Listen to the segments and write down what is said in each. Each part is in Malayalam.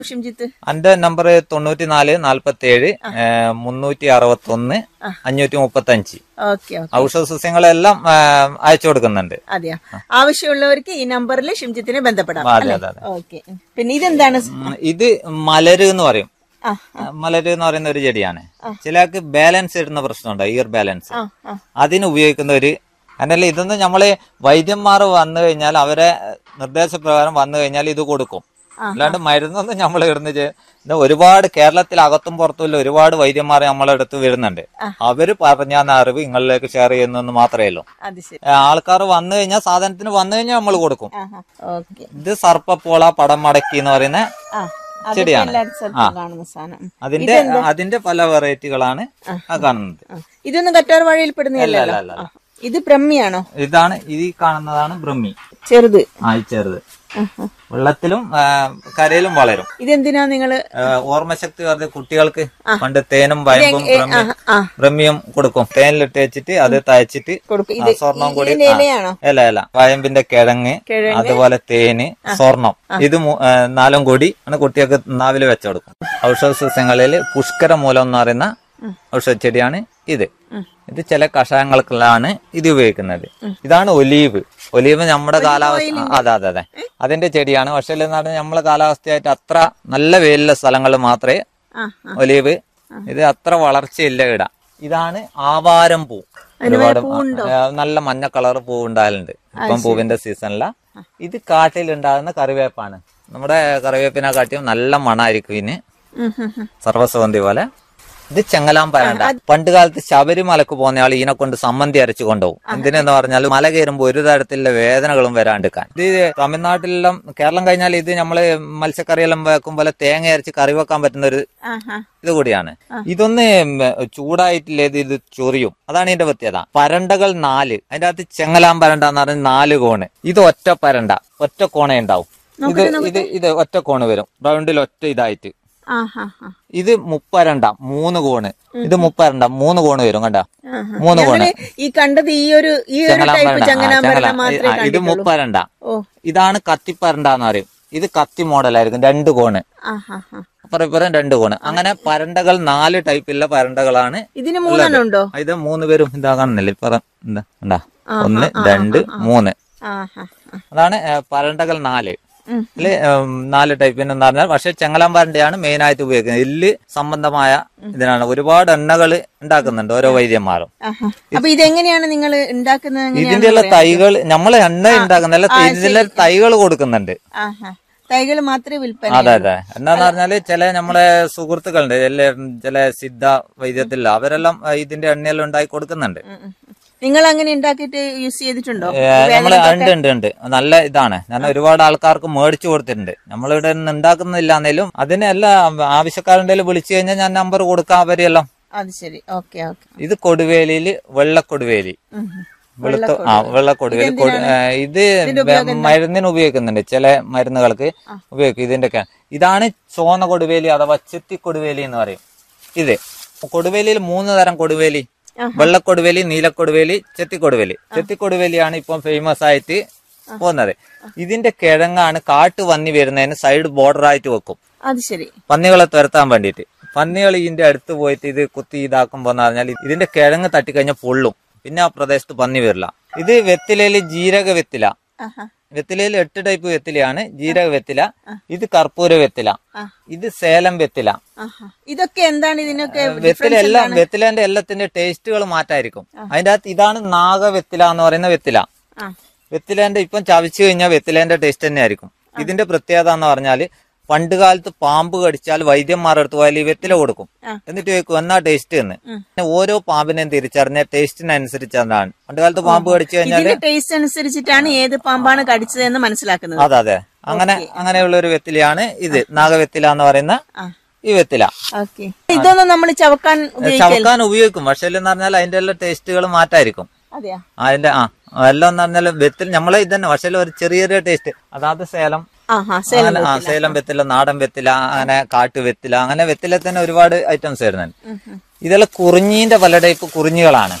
ഷിംജിത്ത് എന്റെ നമ്പർ തൊണ്ണൂറ്റിനാല് നാല്പത്തി ഏഴ് മുന്നൂറ്റി അറുപത്തി ഒന്ന് അഞ്ഞൂറ്റി മുപ്പത്തി അഞ്ച് ഓക്കെ ഓക്കെ ഔഷധ സസ്യങ്ങളെല്ലാം ആ, അയച്ചു കൊടുക്കുന്നുണ്ട് അതെയോ ആവശ്യമുള്ളവർക്ക് ഈ നമ്പറിൽ ഷിംജിത്തിനെ ബന്ധപ്പെടാം അതെ അതെ അതെ ഓക്കെ പിന്നെ ഇതെന്താണ് ഉം, ഇത് മലര് എന്ന് പറയും ആ മലര് എന്ന് പറയുന്ന ഒരു ചെടിയാണ് ചിലർക്ക് ബാലൻസ് ഇടുന്ന പ്രശ്നമുണ്ട് ഇയർ ബാലൻസ് ആ ആ അതിന് ഉപയോഗിക്കുന്ന ഒരു അതല്ല ഇതൊന്നും നമ്മള് വൈദ്യന്മാർ വന്നു കഴിഞ്ഞാൽ അവരെ നിർദ്ദേശപ്രകാരം വന്നു കഴിഞ്ഞാൽ ഇത് കൊടുക്കും അല്ലാണ്ട് മരുന്നൊന്നും നമ്മൾ ഇടുന്ന ചെ- ഇത് ഒരുപാട് കേരളത്തിൽ അകത്തും പുറത്തും ഒരുപാട് വൈദ്യന്മാർ നമ്മളെ അടുത്ത് വരുന്നുണ്ട് അവര് പറഞ്ഞ അറിവ് നിങ്ങളിലേക്ക് ഷെയർ ചെയ്യുന്നെന്ന് മാത്രമേ ഉള്ളൂ അത് ശരി ആൾക്കാർ വന്നു കഴിഞ്ഞാൽ സാധനത്തിന് വന്നു കഴിഞ്ഞാൽ നമ്മൾ കൊടുക്കും ആഹാ ഓക്കെ ഇത് സർപ്പപ്പോള പടം മടക്കി എന്ന് പറയുന്ന ആ അതൊക്കെ ചെടിയാണ്. എല്ലായിടത്തും സ്ഥലത്തും കാണുന്ന സാധനം അതിന്റെ അതിന്റെ പല വെറൈറ്റികളാണ് ആ കാണുന്നത് ആ. ഇതൊന്നും കറ്റാർ വാഴയിൽ പെടുന്നതല്ലല്ലോ അല്ല, ആ. ഇത് ബ്രഹ്മിയാണോ ഇതാണ് ഈ കാണുന്നതാണ് ബ്രഹ്മി ചെറുത് ആ ഈ ചെറുത് ആഹാ. വെള്ളത്തിലും ആ, കരയിലും വളരും ഇതെന്തിനാ നിങ്ങള് ആ, ഓർമ്മശക്തി വെറുതെ കുട്ടികൾക്ക് പണ്ട് തേനും വയമ്പും ബ്രഹ്മിയും ആ ബ്രഹ്മിയും കൊടുക്കും തേനിലിട്ട് വെച്ചിട്ട് അത് തയ്ച്ചിട്ട് കൊടുക്കും ആ, ഇത് സ്വർണം കൂടി ഇതിന്റെ ആ, ഇലയാണോ ഇല ഇല വയമ്പിന്റെ കിഴങ്ങ് കിഴങ്ങ്. അതുപോലെ തേന് സ്വർണം ഇത് മൂ- ആ, നാലും കൂടി ആണ് കുട്ടികൾക്ക് നാവില് വെച്ചു കൊടുക്കും ഔഷധ സസ്യങ്ങളിൽ പുഷ്കര മൂലം എന്ന് പറയുന്ന ഔഷധ ചെടിയാണ് ഇത് ഇത് ചില കഷായങ്ങൾക്കെല്ലാം ഇത് ഉപയോഗിക്കുന്നത് ഇതാണ് ഒലീവ് ഒലീവ് നമ്മുടെ കാലാവസ്ഥ അതെ അതെ അതെ അതിന്റെ ചെടിയാണ് പക്ഷേ എന്ന് പറഞ്ഞാൽ നമ്മളെ കാലാവസ്ഥയായിട്ട് അത്ര നല്ല വെയിലുള്ള സ്ഥലങ്ങളിൽ മാത്രമേ ആ ഒലീവ് ഇത് അത്ര വളർച്ചയില്ല ഇട ഇതാണ് ആവാരം പൂ ഒരുപാട് ആ, നല്ല മഞ്ഞ കളർ പൂ ഉണ്ടാകലുണ്ട് ഇപ്പം പൂവിന്റെ സീസണില ഇത് കാട്ടിൽ ഉണ്ടാകുന്ന കറിവേപ്പാണ് നമ്മുടെ കറിവേപ്പിനെ കാട്ടിയും നല്ല മണമായിരിക്കും ഇതിന് ഉം, ഉം, ഉം. സർവ്വസുഗന്ധി പോലെ ഇത് ചെങ്ങലാം പരണ്ട പണ്ട് കാലത്ത് ശബരിമലക്ക് പോകുന്ന ആൾ ഇതിനെ കൊണ്ട് സമ്മന്തി അരച്ചു കൊണ്ടുപോകും എന്തിനെന്ന് പറഞ്ഞാൽ മല കയറുമ്പോൾ ഒരു തരത്തിലുള്ള വേദനകളും വരാണ്ടിരിക്കാൻ ഇത് തമിഴ്നാട്ടിലെല്ലാം കേരളം കഴിഞ്ഞാൽ ഇത് നമ്മള് മത്സ്യക്കറിയെല്ലാം വെക്കും പോലെ തേങ്ങ അരച്ച് കറി വെക്കാൻ പറ്റുന്ന ഒരു ആഹാ. ഇത് കൂടിയാണ് ഇതൊന്ന് ചൂടായിട്ടില്ലേ ഇത് ഇത് ചൊറിയും അതാണ് ഇതിന്റെ പ്രത്യേകത പരണ്ടകൾ നാല് അതിന്റെ അകത്ത് ചെങ്ങലാം പരണ്ട എന്ന് പറഞ്ഞ നാല് കോണ് ഇത് ഒറ്റ പരണ്ട ഒറ്റ കോണേ ഉണ്ടാവും ഇത് ഇത് ഇത് ഒറ്റ കോണ് വരും റൗണ്ടിൽ ഒറ്റ ഇതായിട്ട് ആഹാ, ആ. ഇത് മുപ്പരണ്ട മൂന്ന് കോണ് ഇത് മുപ്പരണ്ട മൂന്ന് കോണ് വരും കണ്ട ആഹാ. മൂന്ന് കോണ് ഞങ്ങള് ഈ കണ്ടത് ഈ ഒരു ഈ ഒരു ചെങ്ങലാം ടൈപ്പ് പരണ്ട ആ, ചങ്ങനാമ്പരണ ചെങ്ങലാം. മാത്രമേ ആ, ഇത് കണ്ടിട്ടുള്ളൂ മുപ്പരണ്ട ഓ ഇതാണ് കത്തിപ്പരണ്ട എന്ന് പറയും ഇത് കത്തി മോഡലായിരിക്കും രണ്ട് കോണ് ആഹാ ആ. അപ്പുറം ഇപ്പുറം രണ്ട് കോണ് അങ്ങനെ പരണ്ടകൾ നാല് ടൈപ്പിലുള്ള പരണ്ടകളാണ് ഇതിന് മൂന്നെണ്ണം ഉണ്ടോ ഇത് മൂന്ന് പേരും ഇതാ കാണുന്നില്ല ഇപ്പുറം എന്താ ഉണ്ടാ ഒന്ന് രണ്ട് മൂന്ന് ആഹാ ആ. അതാണ് ഏ, പരണ്ടകൾ നാല് ഉം. ഇതില് ഉം, നാല് ടൈപ്പിന് എന്ന് പറഞ്ഞാൽ പക്ഷെ ചെങ്ങലാം പരണ്ടയാണ് മെയിൻ ആയിട്ട് ഉപയോഗിക്കുന്നത് എല്ല് സംബന്ധമായ ഇതിനാണ് ഒരുപാട് എണ്ണകൾ ഉണ്ടാക്കുന്നുണ്ട് ഓരോ വൈദ്യന്മാരും ആഹാ. അപ്പൊ ഇതെങ്ങനെയാണ് നിങ്ങൾ ഉണ്ടാക്കുന്നത് ഇതിന്റെ എങ്ങനെയാണ് ഉള്ള തൈകൾ നമ്മൾ എണ്ണ ഉണ്ടാക്കുന്നില്ല ഇതിന്റെ തൈകൾ കൊടുക്കുന്നുണ്ട് ആഹാ തൈകൾ മാത്രമേ വിൽപ്പന അതെ അതെ എന്താന്ന് പറഞ്ഞാല് ചില നമ്മളെ സുഹൃത്തുക്കളുണ്ട് ചില ചില സിദ്ധ വൈദ്യത്തില്ല അവരെല്ലാം ഏ, ഇതിന്റെ എണ്ണയെല്ലാം ഉണ്ടാക്കി കൊടുക്കുന്നുണ്ട് നിങ്ങൾ അങ്ങനെ ഉണ്ടാക്കിയിട്ട് യൂസ് ചെയ്തിട്ടുണ്ടോ നമ്മൾ ഉണ്ട് ഉണ്ട് ഉണ്ട് നല്ല ഇതാണ് ഞാൻ ഒരുപാട് ആൾക്കാർക്ക് മേടിച്ചു കൊടുത്തിട്ടുണ്ട് നമ്മളിവിടെ നിന്ന് ഉണ്ടാക്കുന്നില്ല എന്നേലും അതിനെല്ലാം ആവശ്യക്കാരുടെ വിളിച്ചു കഴിഞ്ഞാൽ ഞാൻ നമ്പർ കൊടുക്കാം അവരെല്ലാം അത് ശരി ഓക്കെ ഓക്കെ ഇത് കൊടുവേലിയില് വെള്ളക്കൊടുവേലി വെളുത്ത ആ വെള്ളക്കൊടുവേലി കൊടു- ഏ, ഇത് മരുന്നിന് ഉപയോഗിക്കുന്നുണ്ട് ചില മരുന്നുകൾക്ക് ഉപയോഗിക്കും ഇതിന്റെ ഒക്കെ ഇതാണ് ചോന്ന കൊടുവേലി അഥവാ ചെത്തി കൊടുവേലി എന്ന് പറയും ഇത് കൊടുവേലിയിൽ മൂന്ന് തരം കൊടുവേലി വെള്ളക്കൊടുവേലി നീലക്കൊടുവേലി ചെത്തിക്കൊടുവേലി ചെത്തിക്കൊടുവേലിയാണ് ഇപ്പം ഫേമസ് ആയിട്ട് പോകുന്നത് ഇതിന്റെ കിഴങ്ങാണ് കാട്ടു വന്നി വരുന്നതിന് സൈഡ് ബോർഡർ ആയിട്ട് വെക്കും അത് ശരി പന്നികളെ തുരത്താൻ വേണ്ടിയിട്ട് പന്നികൾ ഇതിന്റെ അടുത്ത് പോയിട്ട് ഇത് കുത്തി ഇതാക്കുമ്പോ എന്ന് പറഞ്ഞാൽ ഇതിന്റെ കിഴങ്ങ് തട്ടിക്കഴിഞ്ഞാൽ പൊള്ളും പിന്നെ ആ പ്രദേശത്ത് പന്നി വരില്ല ഇത് വെത്തിലയില് ജീരക വെത്തില ആഹാ വെത്തിലയിൽ എട്ട് ടൈപ്പ് വെത്തിലയാണ് ജീരക വെത്തില ഇത് കർപ്പൂര വെത്തില ആ. ഇത് സേലം വെത്തില ആഹാ ഇതൊക്കെ എന്താണ് ഇതിനൊക്കെ വെത്തില എല്ലാം വെത്തിലേന്റെ എല്ലാത്തിന്റെ ടേസ്റ്റുകൾ മാറ്റായിരിക്കും അതിന്റെ അകത്ത് ഇതാണ് നാഗവെത്തില എന്ന് പറയുന്ന വെത്തില ആ വെത്തിലേന്റെ ഇപ്പം ചവച്ചു കഴിഞ്ഞാൽ വെത്തിലേന്റെ ടേസ്റ്റ് തന്നെ ആയിരിക്കും ഇതിന്റെ പ്രത്യേകത എന്ന് പറഞ്ഞാല് പണ്ട് കാലത്ത് പാമ്പ് കടിച്ചാൽ വൈദ്യന്മാരുടെ അടുത്ത് പോയാൽ ഈ വെത്തില കൊടുക്കും ആ. എന്നിട്ട് ചോദിക്കും എന്നാ ടേസ്റ്റ് എന്ന് പിന്നെ ഓരോ പാമ്പിനെയും തിരിച്ചറിഞ്ഞ ടേസ്റ്റിനനുസരിച്ചാണ് പണ്ട് കാലത്ത് പാമ്പ് കടിച്ചു കഴിഞ്ഞാൽ ഇതിന്റെ ടേസ്റ്റ് അനുസരിച്ചിട്ടാണ് ഏത് പാമ്പാണ് കടിച്ചത് എന്ന് മനസ്സിലാക്കുന്നത് അതെ അതെ അങ്ങനെ അങ്ങനെയുള്ള ഒരു വെത്തിലയാണ് ഇത് നാഗവെത്തില എന്ന് പറയുന്ന ആ ഈ വെത്തില ഓക്കെ ഇതൊന്നും നമ്മൾ ചവക്കാൻ ഉപയോഗിക്കൽ ചവക്കാൻ ഉപയോഗിക്കും പക്ഷെ എന്ന് പറഞ്ഞാൽ അതിന്റെ എല്ലാ ടേസ്റ്റുകൾ മാറ്റായിരിക്കും അതെയാ അതിന്റെ ആ എല്ലാം എന്ന് പറഞ്ഞാൽ വെത്തിൽ നമ്മളെ ഇതന്നെ പക്ഷെ ഒരു ചെറിയ ചെറിയ ടേസ്റ്റ് അതായത് സേലം ആഹാ സേലം അങ്ങനെ ആ സേലം വെത്തില നാടൻ വെത്തില അങ്ങനെ കാട്ടു വെത്തില അങ്ങനെ വെത്തില തന്നെ ഒരുപാട് ഐറ്റംസ് വരുന്നുണ്ട് ഇതെല്ലാം കുറിഞ്ഞീന്റെ പല ടൈപ്പ് കുറിഞ്ഞികളാണ്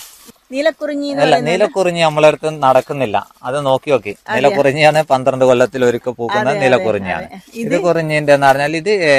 നീലക്കുറിഞ്ഞി എന്ന് അല്ല നീലക്കുറിഞ്ഞി നമ്മളടുത്ത് നടക്കുന്നില്ല അത് നോക്കി നോക്കി നീലക്കുറിഞ്ഞിയാണ് പന്ത്രണ്ട് കൊല്ലത്തിൽ ഒരിക്കൽ പൂക്കുന്ന നീലക്കുറിഞ്ഞിയാണ് ഇത് കുറിഞ്ഞിന്റെ എന്ന് പറഞ്ഞാൽ ഇത്